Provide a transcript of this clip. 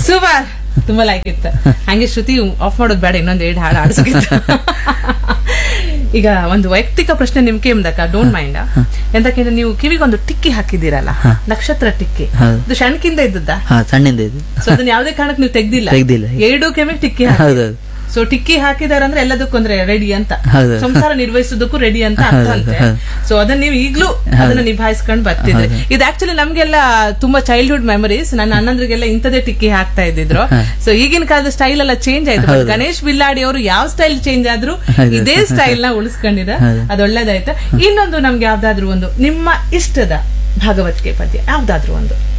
Super ತುಂಬಾ like ಇತ್ತು ಹಂಗೆ ಶ್ರುತಿ ಆಫ್ ಮಾಡೋದು ಬೇಡ ಇನ್ನೊಂದ್ ಎರಡು ಹಾಡು ಆಡಿಸ್ಕಿತ್ತು ಈಗ ಒಂದು ವೈಯಕ್ತಿಕ ಪ್ರಶ್ನೆ ನಿಮ್ಗೆ ಎಂದಕ್ಕ ಡೋಂಟ್ ಮೈಂಡ್ ಎಂತಕ್ಕೆ ನೀವು ಕಿವಿಗೊಂದು ಟಿಕ್ಕಿ ಹಾಕಿದ್ದೀರಲ್ಲ ನಕ್ಷತ್ರ ಟಿಕ್ಕಿ ಹೌದು. ಅದು ಶಣಕಿಂದ ಇದ್ದದ್ದ ಹಾ ಸಣ್ಣಿಂದ ಇದು ಸೊ ಅದನ್ನ ಯಾವುದೇ ಕಾರಣಕ್ಕೆ ನೀವು ತೆಗ್ದಿಲ್ಲ ತೆಗ್ದಿಲ್ಲ. ಎರಡು ಕೆಮ್ಮೆ ಟಿಕ್ಕಿ ಹೌದೌದು ಸೊ ಟಿಕ್ಕಿ ಹಾಕಿದಾರೆ ಅಂದ್ರೆ ಎಲ್ಲದಕ್ಕೂ ಅಂದ್ರೆ ರೆಡಿ ಅಂತ ಹೌದು. ಸಂಸಾರ ನಿರ್ವಹಿಸೋದಕ್ಕೂ ರೆಡಿ ಅಂತ ಅರ್ಥ ಹೌದು, ಅಂತೆ ಹೌದು. ಸೊ ಅದನ್ನ ನೀವು ಈಗ್ಲೂ ಅದನ್ನ ನಿಭಾಯಿಸ್ಕೊಂಡು ಬರ್ತಿದ್ರಿ ಇದು ಆಕ್ಚುಲಿ ನಮ್ಗೆಲ್ಲ ತುಂಬಾ ಚೈಲ್ಡ್ಹುಡ್ ಮೆಮರೀಸ್ ನನ್ನ ಅಣ್ಣಂದ್ರಿಗೆಲ್ಲ ಇಂಥದೇ ಟಿಕ್ಕಿ ಹಾಕ್ತಾ ಇದ್ದಿದ್ರು ಸೊ ಈಗಿನ ಕಾಲದ ಸ್ಟೈಲ್ ಎಲ್ಲ ಚೇಂಜ್ ಆಯ್ತು But ಗಣೇಶ್ ಬಿಲ್ಲಾಡಿ ಅವರು ಯಾವ ಸ್ಟೈಲ್ ಚೇಂಜ್ ಆದ್ರೂ ಹೌದು. ಇದೇ ಸ್ಟೈಲ್ ನ ಉಳಿಸ್ಕೊಂಡಿದ ಹೌದು. ಅದು ಒಳ್ಳೇದಾಯ್ತು ಇನ್ನೊಂದು ನಮ್ಗೆ ಯಾವ್ದಾದ್ರು ಒಂದು ನಿಮ್ಮ ಇಷ್ಟದ ಭಾಗವತಿಕೆ ಪದ್ಯ ಯಾವ್ದಾದ್ರು ಒಂದು